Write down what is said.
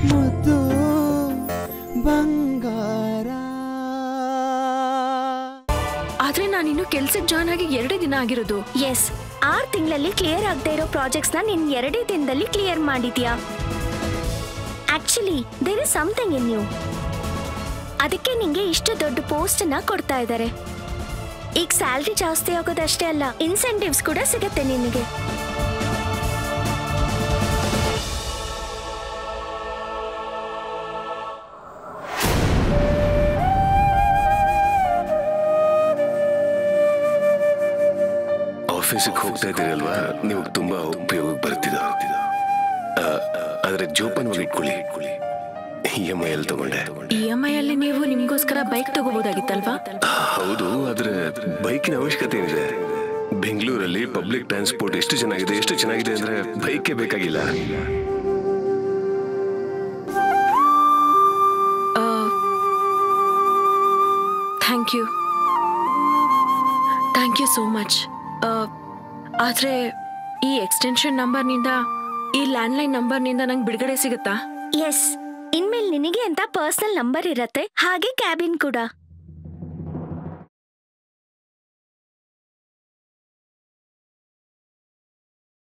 ಮುದ್ದು ಬಂಗಾರ ಆದ್ರೆ ನಾನಿನ್ನು ಕೆಲ್ಸಕ್ಕೆ ಜಾಯ್ನ್ ಆಗಿ ಎರಡೇ ದಿನ ಆಗಿರೋದು ಎಸ್ ಆರ್ ತಿಂಗಳಲ್ಲಿ ಕ್ಲಿಯರ್ ಆಗದೆ ಇರೋ ಪ್ರಾಜೆಕ್ಟ್ಸ್ನ ನೀನ್ ಎರಡೇ ದಿನದಲ್ಲಿ ಕ್ಲಿಯರ್ ಮಾಡಿದ್ಯಾ actually there is something in you ಅದಕ್ಕೆ ನಿಂಗೆ ಇಷ್ಟು ದೊಡ್ಡ ಪೋಸ್ಟ್ ನ ಕೊಡ್ತಾ ಇದ್ದಾರೆ ಈಗ ಸ್ಯಾಲ್ರಿ ಜಾಸ್ತಿ ಆಗೋದಷ್ಟೇ ಅಲ್ಲ ಇನ್ಸೆಂಟಿವ್ಸ್ ಕೂಡ ಸಿಗುತ್ತೆ ನಿನಗೆ ಆಫೀಸಿಗೆ ಹೋಗ್ತಾ ಇದ್ದೀರಲ್ವಾ ನೀವು ತುಂಬಾ ಉಪಯೋಗಕ್ಕೆ ಬರ್ತಿದ ಆದ್ರೆ ಜೋಪಾನವಾಗಿ ಇಟ್ಕೊಳ್ಳಿ ಇ ಎಮ್ ಐ ಅಲ್ಲಿ ತಗೊಂಡೆ ಇ ಎಂ ಐ ಅಲ್ಲಿ ನೀವು ನಿಮ್ಗೋಸ್ಕರ ಬೈಕ್ ತಗೋಬಹುದಾಗಿತ್ತಲ್ವಾ ಹೌದು ಆದ್ರೆ ಬೈಕಿನ ಅವಶ್ಯಕತೆ ಏನಿದೆ ಬೆಂಗಳೂರಲ್ಲಿ ಪಬ್ಲಿಕ್ ಟ್ರಾನ್ಸ್ಪೋರ್ಟ್ ಎಷ್ಟು ಚೆನ್ನಾಗಿದೆ ಎಷ್ಟು ಚೆನ್ನಾಗಿದೆ ಅಂದ್ರೆ ಬೈಕೇ ಬೇಕಾಗಿಲ್ಲ thank you thank you so much ಆದ್ರೆ ಈ ಎಕ್ಸ್ಟೆನ್ಷನ್ ನಂಬರ್ನಿಂದ ಈ ಲ್ಯಾಂಡ್ಲೈನ್ ನಂಬರ್ನಿಂದ ನಂಗೆ ಬಿಡುಗಡೆ ಸಿಗುತ್ತಾ ಎಸ್ ಇನ್ಮೇಲೆ ನಿನಗೆ ಅಂತ ಪರ್ಸನಲ್ ನಂಬರ್ ಇರತ್ತೆ ಹಾಗೆ ಕ್ಯಾಬಿನ್ ಕೂಡ